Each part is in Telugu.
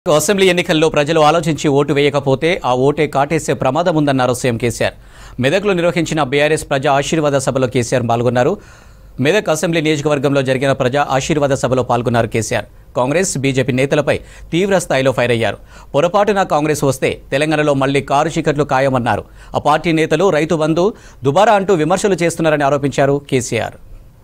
అసెంబ్లీ ఎన్నికల్లో ప్రజలు ఆలోచించి ఓటు వేయకపోతే ఆ ఓటే కాటేసే ప్రమాదం ఉందన్నారు సీఎం కేసీఆర్ మెదక్లో నిర్వహించిన బీఆర్ఎస్ ప్రజా ఆశీర్వాద సభలో కేసీఆర్ పాల్గొన్నారు మెదక్ అసెంబ్లీ నియోజకవర్గంలో జరిగిన ప్రజా ఆశీర్వాద సభలో పాల్గొన్నారు కేసీఆర్ కాంగ్రెస్ బీజేపీ నేతలపై తీవ్ర స్థాయిలో ఫైర్ అయ్యారు పొరపాటున కాంగ్రెస్ వస్తే తెలంగాణలో మళ్లీ కారు చీకట్లు ఖాయమన్నారు ఆ పార్టీ నేతలు రైతు బంధు దుబారా అంటూ విమర్శలు చేస్తున్నారని ఆరోపించారు కేసీఆర్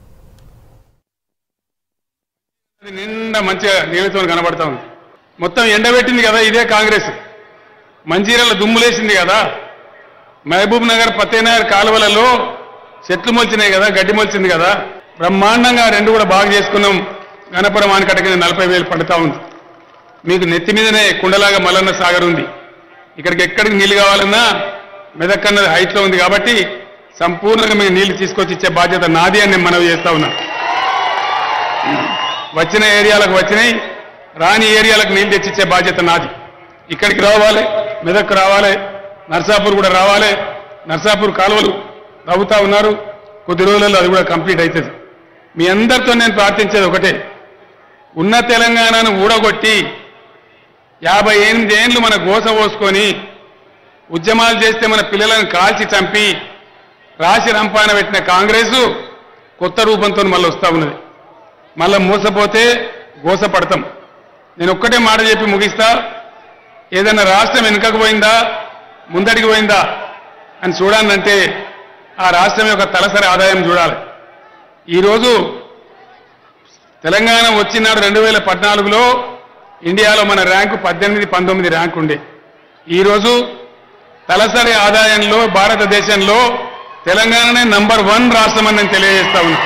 అది నిండా మంచిగా నీళ్ళతో కనబడతా ఉంది మొత్తం ఎండబెట్టింది కదా ఇదే కాంగ్రెస్ మంజీరాల దుమ్ములేసింది కదా మహబూబ్ నగర్ పత్తేనగర్ కాలువలలో చెట్లు మొలిచినాయి కదా గడ్డి మొలిచింది కదా బ్రహ్మాండంగా రెండు కూడా బాగా చేసుకున్నాం గణపురం ఆనకట్ట కింద నలభై వేలు పడుతా ఉంది మీకు నెత్తి మీదనే కుండలాగా మల్లన్న సాగర్ ఉంది ఇక్కడికి ఎక్కడికి నీళ్లు కావాలన్నా మెదక్ అన్నది హైట్లో ఉంది కాబట్టి సంపూర్ణంగా మీకు నీళ్లు తీసుకొచ్చి ఇచ్చే బాధ్యత నాది అని నేను మనవి చేస్తా ఉన్నా వచ్చిన ఏరియాలకు వచ్చినాయి రాని ఏరియాలకు నీళ్ళు తెచ్చిచ్చే బాధ్యత నాది ఇక్కడికి రావాలి మెదక్ రావాలి నర్సాపూర్ కూడా రావాలి నర్సాపూర్ కాలువలు తవ్వుతా ఉన్నారు కొద్ది రోజులలో అది కూడా కంప్లీట్ అవుతుంది మీ అందరితో నేను ప్రార్థించేది ఒకటే ఉన్న తెలంగాణను ఊడగొట్టి యాభై ఎనిమిది ఏండ్లు మన గోస పోసుకొని ఉద్యమాలు చేస్తే మన పిల్లలను కాల్చి చంపి రాశి రంపాన పెట్టిన కాంగ్రెస్ కొత్త రూపంతో మళ్ళీ వస్తా ఉన్నది మళ్ళా మోసపోతే గోసపడతాం నేను ఒక్కటే మాట చెప్పి ముగిస్తా ఏదైనా రాష్ట్రం వెనుకకు పోయిందా ముందడికి పోయిందా అని చూడాలంటే ఆ రాష్ట్రం యొక్క తలసరి ఆదాయం చూడాలి ఈరోజు తెలంగాణ వచ్చినాడు రెండు వేల పద్నాలుగులో ఇండియాలో మన ర్యాంకు పద్దెనిమిది పంతొమ్మిది ర్యాంక్ ఉండే ఈరోజు తలసరి ఆదాయంలో భారతదేశంలో తెలంగాణనే నంబర్ వన్ రాష్ట్రం అని నేను తెలియజేస్తా ఉన్నా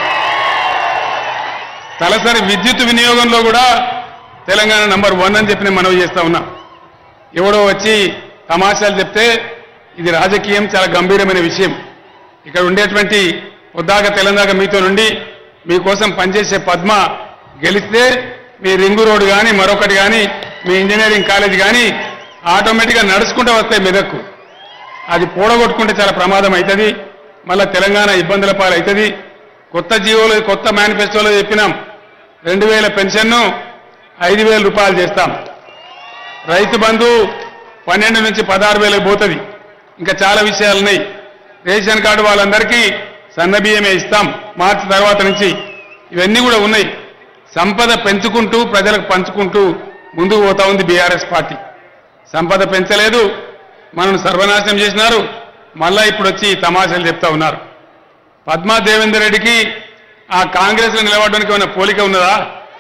తలసరి విద్యుత్ వినియోగంలో కూడా తెలంగాణ నంబర్ వన్ అని చెప్పి నేను మనవి చేస్తా ఉన్నా ఎవడో వచ్చి తమాషాలు చెప్తే ఇది రాజకీయం చాలా గంభీరమైన విషయం ఇక్కడ ఉండేటువంటి పొద్దాక తెలంగాణ మీతో నుండి మీకోసం పనిచేసే పద్మ గెలిస్తే మీ రింగు రోడ్డు కానీ మరొకటి కానీ మీ ఇంజనీరింగ్ కాలేజ్ కానీ ఆటోమేటిక్గా నడుచుకుంటూ వస్తాయి మెదక్కు అది పూడగొట్టుకుంటే చాలా ప్రమాదం అవుతుంది మళ్ళా తెలంగాణ ఇబ్బందుల పాలు అవుతుంది కొత్త జీవోలు కొత్త మేనిఫెస్టోలో చెప్పినాం రెండు వేల పెన్షన్ను ఐదు వేల రూపాయలు చేస్తాం రైతు బంధు పన్నెండు నుంచి పదహారు వేలకు పోతుంది ఇంకా చాలా విషయాలు ఉన్నాయి రేషన్ కార్డు వాళ్ళందరికీ సన్న బియ్యమే ఇస్తాం మార్చి తర్వాత నుంచి ఇవన్నీ కూడా ఉన్నాయి సంపద పెంచుకుంటూ ప్రజలకు పంచుకుంటూ ముందుకు పోతా ఉంది బీఆర్ఎస్ పార్టీ సంపద పెంచలేదు మనల్ని సర్వనాశనం చేసినారు మళ్ళా ఇప్పుడు వచ్చి తమాషాలు చెప్తా ఉన్నారు పద్మా దేవేందర్ రెడ్డికి ఆ కాంగ్రెస్ లో నిలబడడానికి ఏమైనా పోలిక ఉన్నదా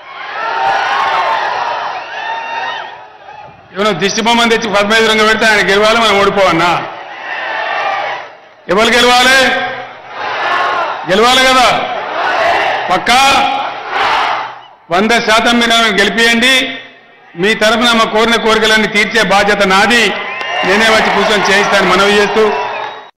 ఏమైనా దిష్టి బొమ్మని తెచ్చి పద్మ ఎదురుగా పెడితే ఆయన గెలవాలి మనం ఓడిపోవన్నా ఎవరు గెలవాలి గెలవాలి కదా పక్కా వంద శాతం మీరు ఆమెను గెలిపియండి మీ తరఫున మా కోరిన కోరికలన్నీ తీర్చే బాధ్యత నాది నేనే వచ్చి కూర్చొని చేయిస్తాను మనవి చేస్తూ